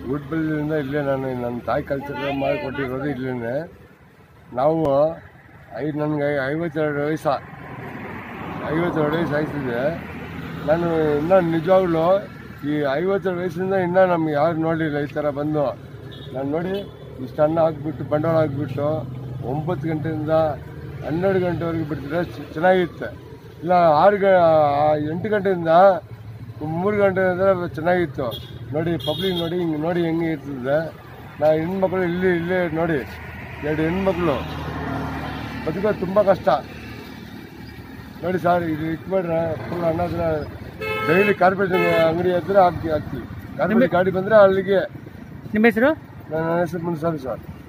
ಗುಡ್ಬಲ್ಲಿಂದ ಇಲ್ಲೇ ನಾನು ನನ್ನ ತಾಯಿ ಕಲ್ಚರ್ ಮಾಡಿಕೊಟ್ಟಿರೋದು ಇಲ್ಲೇ ನಾವು ಐ ನನಗೆ ಐವತ್ತೆರಡು ವಯಸ್ಸ ಐವತ್ತೆರಡು ವಯಸ್ಸು ಆಯ್ತಿದೆ ನಾನು ಇನ್ನೂ ನಿಜವಾಗ್ಲೂ ಈ ಐವತ್ತೆರಡು ವಯಸ್ಸಿಂದ ಇನ್ನೂ ನಮ್ಗೆ ಯಾರು ನೋಡಲಿಲ್ಲ ಈ ಥರ ಬಂದು ನಾನು ನೋಡಿ ಇಷ್ಟು ಅನ್ನ ಹಾಕ್ಬಿಟ್ಟು ಬಂಡವಾಳ ಹಾಕ್ಬಿಟ್ಟು ಒಂಬತ್ತು ಗಂಟೆಯಿಂದ ಹನ್ನೆರಡು ಗಂಟೆವರೆಗೆ ಬಿಡ್ತಿದ್ರೆ ಚ- ಚೆನ್ನಾಗಿತ್ತು ಇಲ್ಲ ಆರು ಗ ಆ ಎಂಟು ಗಂಟೆಯಿಂದ ಮೂರು ಗಂಟೆ ಅಂದರೆ ಚೆನ್ನಾಗಿತ್ತು ನೋಡಿ ಪಬ್ಲಿಕ್ ನೋಡಿ ಹಿಂಗೆ ನೋಡಿ ಹೆಂಗೆ ಇರ್ತದೆ ನಾ ಹೆಣ್ಮಕ್ಳು ಇಲ್ಲಿ ಇಲ್ಲೇ ನೋಡಿ ಎರಡು ಹೆಣ್ಮಕ್ಳು ಬದುಕೋದು ತುಂಬ ಕಷ್ಟ ನೋಡಿ ಸರ್ ಇದು ಇಟ್ಬಿಟ್ರೆ ಫುಲ್ ಅನ್ನ ಡೈಲಿ ಕಾರ್ಪೆಟ್ ಅಂಗಡಿ ಹತ್ರ ಹಾಕ್ತಿ ಹಾಕ್ತೀವಿ ಕಾರ್ಪೆಟ್ ಗಾಡಿ ಬಂದರೆ ಅಲ್ಲಿಗೆ ನಿಮ್ಮ ಹೆಸರು ನನ್ನ ಹೆಸರು ಮುನ್ಸಾಮಿ ಸರ್